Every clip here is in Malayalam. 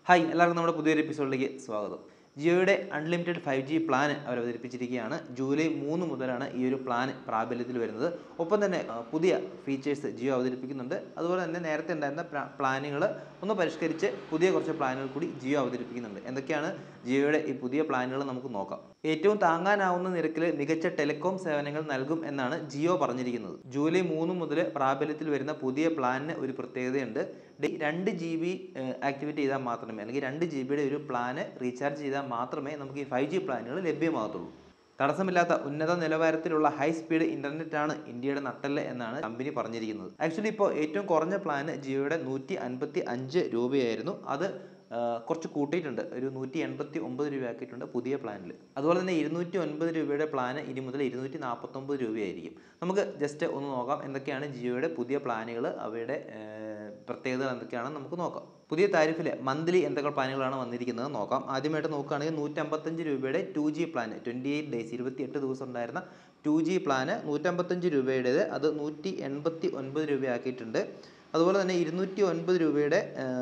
ഹായ് എല്ലാവർക്കും നമ്മുടെ പുതിയൊരു എപ്പിസോഡിലേക്ക് സ്വാഗതം ജിയോയുടെ അൺലിമിറ്റഡ് ഫൈവ് ജി പ്ലാൻ അവർ അവതരിപ്പിച്ചിരിക്കുകയാണ് ജൂലൈ മൂന്ന് മുതലാണ് ഈ ഒരു പ്ലാൻ പ്രാബല്യത്തിൽ വരുന്നത് ഒപ്പം തന്നെ ആ, പുതിയ ഫീച്ചേഴ്സ് ജിയോ അവതരിപ്പിക്കുന്നുണ്ട് അതുപോലെ തന്നെ നേരത്തെ ഉണ്ടായിരുന്ന പ്ലാനുകൾ ഒന്ന് പരിഷ്കരിച്ച് പുതിയ കുറച്ച് പ്ലാനുകൾ കൂടി ജിയോ അവതരിപ്പിക്കുന്നുണ്ട് എന്തൊക്കെയാണ് ജിയോയുടെ ഈ പുതിയ പ്ലാനുകൾ നമുക്ക് നോക്കാം ഏറ്റവും താങ്ങാനാവുന്ന നിരക്കിൽ മികച്ച ടെലികോം സേവനങ്ങൾ നൽകും എന്നാണ് ജിയോ പറഞ്ഞിരിക്കുന്നത് ജൂലൈ മൂന്ന് മുതൽ പ്രാബല്യത്തിൽ വരുന്ന പുതിയ പ്ലാനിന് ഒരു പ്രത്യേകതയുണ്ട് ഡി- രണ്ട് ജി ബി ആക്ടിവേറ്റ് ചെയ്താൽ മാത്രമേ അല്ലെങ്കിൽ രണ്ട് ജി ബിയുടെ ഒരു പ്ലാന് റീചാർജ് ചെയ്താൽ മാത്രമേ നമുക്ക് ഈ ഫൈവ് ജി പ്ലാനുകൾ ലഭ്യമാകത്തുള്ളൂ തടസ്സമില്ലാത്ത ഉന്നത നിലവാരത്തിലുള്ള ഹൈ സ്പീഡ് ഇന്റർനെറ്റ് ആണ് ഇന്ത്യയുടെ നട്ടല് എന്നാണ് കമ്പനി പറഞ്ഞിരിക്കുന്നത് ആക്ച്വലി ഇപ്പോൾ ഏറ്റവും കുറഞ്ഞ പ്ലാന് ജിയോയുടെ നൂറ്റി അൻപത്തി അഞ്ച് രൂപയായിരുന്നു അത് ആ, കുറച്ച് കൂട്ടിയിട്ടുണ്ട് ഒരു നൂറ്റി എൺപത്തി ഒമ്പത് രൂപ ആക്കിയിട്ടുണ്ട് പുതിയ പ്ലാനിൽ അതുപോലെ തന്നെ ഇരുന്നൂറ്റി ഒൻപത് രൂപയുടെ പ്ലാന് ഇനി മുതൽ ഇരുന്നൂറ്റി നാൽപ്പത്തൊമ്പത് രൂപയായിരിക്കും നമുക്ക് ജസ്റ്റ് ഒന്ന് നോക്കാം എന്തൊക്കെയാണ് ജിയോയുടെ പുതിയ പ്ലാനുകൾ അവയുടെ ആ, പ്രത്യേകതകൾ എന്തൊക്കെയാണെന്ന് നമുക്ക് നോക്കാം പുതിയ താരിഫിൽ മന്ത്ലി എന്തൊക്കെ പ്ലാനുകളാണ് വന്നിരിക്കുന്നത് നോക്കാം ആദ്യമായിട്ട് നോക്കുകയാണെങ്കിൽ നൂറ്റമ്പത്തഞ്ച് രൂപയുടെ two G plan twenty eight days ഇരുപത്തിയെട്ട് ദിവസം ഉണ്ടായിരുന്ന ടു ജി പ്ലാന് നൂറ്റമ്പത്തഞ്ച് രൂപയുടേത് അത് നൂറ്റി എൺപത്തി ഒൻപത് രൂപയാക്കിയിട്ടുണ്ട് അതുപോലെ തന്നെ ഇരുന്നൂറ്റി ഒൻപത് രൂപയുടെ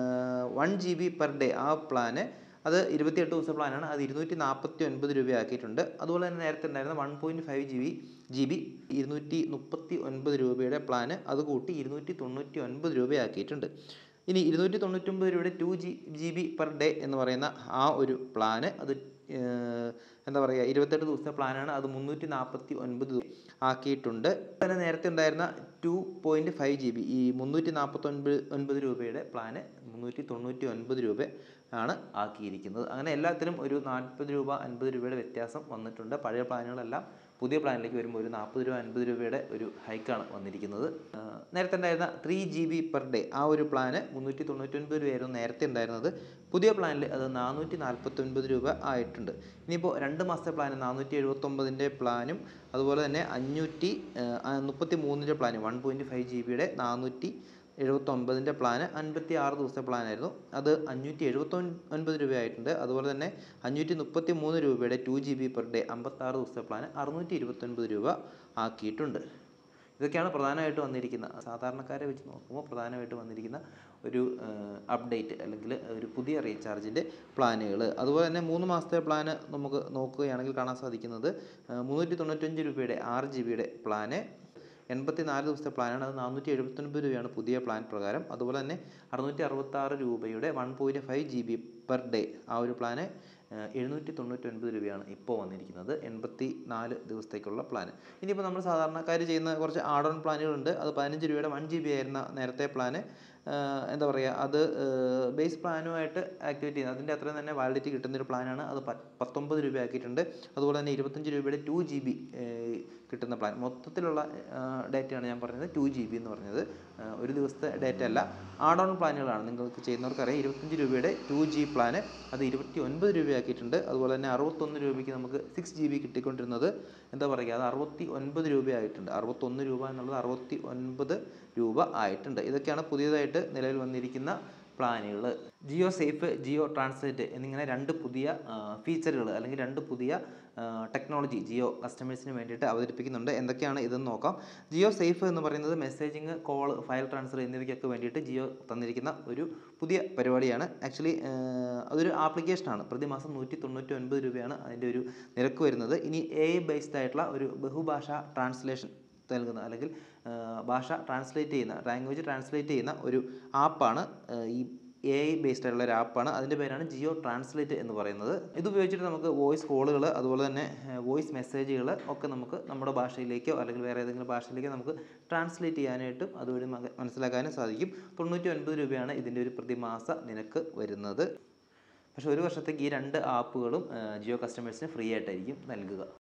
one G B per day ആ പ്ലാന് അത് ഇരുപത്തിയെട്ട് ദിവസം പ്ലാനാണ് അത് ഇരുന്നൂറ്റി നാൽപ്പത്തി ഒൻപത് രൂപയാക്കിയിട്ടുണ്ട് അതുപോലെ തന്നെ നേരത്തെ ഉണ്ടായിരുന്ന one point five G B G B ഇരുന്നൂറ്റി മുപ്പത്തി ഒൻപത് രൂപയുടെ പ്ലാന് അത് കൂട്ടി ഇരുന്നൂറ്റി തൊണ്ണൂറ്റി ഒൻപത് രൂപയാക്കിയിട്ടുണ്ട് ഇനി ഇരുന്നൂറ്റി തൊണ്ണൂറ്റൊമ്പത് രൂപയുടെ two G G B per day എന്ന് പറയുന്ന ആ ഒരു പ്ലാന് അത് ഏർ, എന്താ പറയുക ഇരുപത്തെട്ട് ദിവസത്തെ പ്ലാനാണ് അത് മുന്നൂറ്റി നാൽപ്പത്തി ഒൻപത് ആക്കിയിട്ടുണ്ട് തന്നെ നേരത്തെ ഉണ്ടായിരുന്ന two point five G B ഈ മുന്നൂറ്റി നാൽപ്പത്തൊൻപത് ഒൻപത് രൂപയുടെ പ്ലാന് മുന്നൂറ്റി തൊണ്ണൂറ്റി ഒൻപത് രൂപ ആണ് ആക്കിയിരിക്കുന്നത് അങ്ങനെ എല്ലാത്തിലും ഒരു നാൽപ്പത് രൂപ അൻപത് രൂപയുടെ വ്യത്യാസം വന്നിട്ടുണ്ട് പഴയ പ്ലാനുകളെല്ലാം പുതിയ പ്ലാനിലേക്ക് വരുമ്പോൾ ഒരു നാൽപ്പത് രൂപ അൻപത് രൂപയുടെ ഒരു ഹൈക്കാണ് വന്നിരിക്കുന്നത് ആ, നേരത്തെ ഉണ്ടായിരുന്ന three G B per day ആ ഒരു പ്ലാന് മുന്നൂറ്റി തൊണ്ണൂറ്റൊൻപത് രൂപയായിരുന്നു നേരത്തെ ഉണ്ടായിരുന്നത് പുതിയ പ്ലാനിൽ അത് നാനൂറ്റി നാൽപ്പത്തൊൻപത് രൂപ ആയിട്ടുണ്ട് ഇനിയിപ്പോൾ രണ്ട് മാസത്തെ പ്ലാൻ നാനൂറ്റി എഴുപത്തൊമ്പതിൻ്റെ പ്ലാനും അതുപോലെ തന്നെ അഞ്ഞൂറ്റി മുപ്പത്തി മൂന്നിൻ്റെ പ്ലാനും വൺ പോയിൻറ്റ് ഫൈവ് ജി ബിയുടെ നാനൂറ്റി എഴുപത്തൊമ്പതിൻ്റെ പ്ലാന് അൻപത്തി ആറ് ദിവസത്തെ പ്ലാനായിരുന്നു അത് അഞ്ഞൂറ്റി എഴുപത്തി ഒൻപത് രൂപയായിട്ടുണ്ട് അതുപോലെ തന്നെ അഞ്ഞൂറ്റി മുപ്പത്തി മൂന്ന് രൂപയുടെ two G B per day അമ്പത്താറ് ദിവസത്തെ പ്ലാന് അറുന്നൂറ്റി ഇരുപത്തൊൻപത് രൂപ ആക്കിയിട്ടുണ്ട് ഇതൊക്കെയാണ് പ്രധാനമായിട്ട് വന്നിരിക്കുന്ന സാധാരണക്കാരെ വെച്ച് നോക്കുമ്പോൾ പ്രധാനമായിട്ട് വന്നിരിക്കുന്ന ഒരു അപ്ഡേറ്റ് അല്ലെങ്കിൽ ഒരു പുതിയ റീചാർജിൻ്റെ പ്ലാനുകൾ അതുപോലെ തന്നെ മൂന്ന് മാസത്തെ പ്ലാന് നമുക്ക് നോക്കുകയാണെങ്കിൽ കാണാൻ സാധിക്കുന്നത് മുന്നൂറ്റി തൊണ്ണൂറ്റഞ്ച് രൂപയുടെ ആറ് ജി ബിയുടെ പ്ലാന് എൺപത്തി നാല് ദിവസത്തെ പ്ലാനാണ് അത് നാനൂറ്റി എഴുപത്തൊൻപത് രൂപയാണ് പുതിയ പ്ലാൻ പ്രകാരം അതുപോലെ തന്നെ അറുന്നൂറ്റി അറുപത്താറ് രൂപയുടെ one point five G B per day ആ ഒരു പ്ലാന് എഴുന്നൂറ്റി തൊണ്ണൂറ്റൊൻപത് രൂപയാണ് ഇപ്പോൾ വന്നിരിക്കുന്നത് എൺപത്തി നാല് ദിവസത്തേക്കുള്ള പ്ലാൻ ഇനിയിപ്പോൾ നമ്മൾ സാധാരണക്കാർ ചെയ്യുന്ന കുറച്ച് ആഡ് ഓൺ പ്ലാനുകളുണ്ട് അത് പതിനഞ്ച് രൂപയുടെ വൺ ജി ബി ആയിരുന്ന നേരത്തെ പ്ലാന് എന്താ പറയുക അത് ബേസ് പ്ലാനുമായിട്ട് ആക്ടിവേറ്റ് ചെയ്യുന്നത് അതിൻ്റെ അത്രയും തന്നെ വാലിഡിറ്റി കിട്ടുന്നൊരു പ്ലാനാണ് അത് പ- പത്തൊമ്പത് രൂപ ആക്കിയിട്ടുണ്ട് അതുപോലെ തന്നെ ഇരുപത്തഞ്ച് രൂപയുടെ ടു ജി ബി കിട്ടുന്ന പ്ലാൻ മൊത്തത്തിലുള്ള ഡേറ്റയാണ് ഞാൻ പറഞ്ഞത് ടു ജി ബി എന്ന് പറഞ്ഞത് ആ, ഒരു ദിവസത്തെ ഡേറ്റ അല്ല ആഡ് ഓൺ പ്ലാനുകളാണ് നിങ്ങൾക്ക് ചെയ്യുന്നവർക്കറിയാം ഇരുപത്തഞ്ച് രൂപയുടെ ടു ജി പ്ലാന് അത് ഇരുപത്തി ഒൻപത് രൂപയാക്കിയിട്ടുണ്ട് അതുപോലെ തന്നെ അറുപത്തൊന്ന് രൂപയ്ക്ക് നമുക്ക് സിക്സ് ജി ബി കിട്ടിക്കൊണ്ടിരുന്നത് എന്താ പറയുക അത് അറുപത്തി ഒൻപത് രൂപയായിട്ടുണ്ട് അറുപത്തൊന്ന് രൂപ എന്നുള്ളത് അറുപത്തി ഒൻപത് രൂപ ആയിട്ടുണ്ട് ഇതൊക്കെയാണ് പുതിയതായിട്ട് നിലവിൽ വന്നിരിക്കുന്ന പ്ലാനുകൾ ജിയോ സേഫ് ജിയോ ട്രാൻസ്ലേറ്റ് എന്നിങ്ങനെ രണ്ട് പുതിയ ഫീച്ചറുകൾ അല്ലെങ്കിൽ രണ്ട് പുതിയ ടെക്നോളജി ജിയോ കസ്റ്റമേഴ്സിന് വേണ്ടിയിട്ട് അവതരിപ്പിക്കുന്നുണ്ട് എന്തൊക്കെയാണ് ഇതെന്ന് നോക്കാം ജിയോ സേഫ് എന്ന് പറയുന്നത് മെസ്സേജിങ് കോൾ ഫയൽ ട്രാൻസ്ഫർ എന്നിവയ്ക്കൊക്കെ വേണ്ടിയിട്ട് ജിയോ തന്നിരിക്കുന്ന ഒരു പുതിയ പരിപാടിയാണ് ആക്ച്വലി അതൊരു ആപ്ലിക്കേഷനാണ് പ്രതിമാസം നൂറ്റി തൊണ്ണൂറ്റി ഒൻപത് രൂപയാണ് അതിൻ്റെ ഒരു നിരക്ക് വരുന്നത് ഇനി എ ബേസ്ഡ് ആയിട്ടുള്ള ഒരു ബഹുഭാഷ ട്രാൻസ്ലേഷൻ നൽകുന്ന അല്ലെങ്കിൽ ആ, ഭാഷ ട്രാൻസ്ലേറ്റ് ചെയ്യുന്ന ലാംഗ്വേജ് ട്രാൻസ്ലേറ്റ് ചെയ്യുന്ന ഒരു ആപ്പാണ് ഈ എ ഐ ബേസ്ഡ് ആയിട്ടുള്ള ഒരു ആപ്പാണ് അതിൻ്റെ പേരാണ് ജിയോ ട്രാൻസ്ലേറ്റ് എന്ന് പറയുന്നത് ഇത് ഉപയോഗിച്ചിട്ട് നമുക്ക് വോയിസ് കോളുകൾ അതുപോലെ തന്നെ വോയിസ് മെസ്സേജുകൾ ഒക്കെ നമുക്ക് നമ്മുടെ ഭാഷയിലേക്കോ അല്ലെങ്കിൽ വേറെ ഏതെങ്കിലും ഭാഷയിലേക്കോ നമുക്ക് ട്രാൻസ്ലേറ്റ് ചെയ്യാനായിട്ടും അതുവഴി മക- മനസ്സിലാക്കാനും സാധിക്കും തൊണ്ണൂറ്റി ഒൻപത് രൂപയാണ് ഇതിൻ്റെ ഒരു പ്രതിമാസ നിരക്ക് വരുന്നത് പക്ഷേ ഒരു വർഷത്തേക്ക് ഈ രണ്ട് ആപ്പുകളും ആ, ജിയോ കസ്റ്റമേഴ്സിന് ഫ്രീ ആയിട്ടായിരിക്കും നൽകുക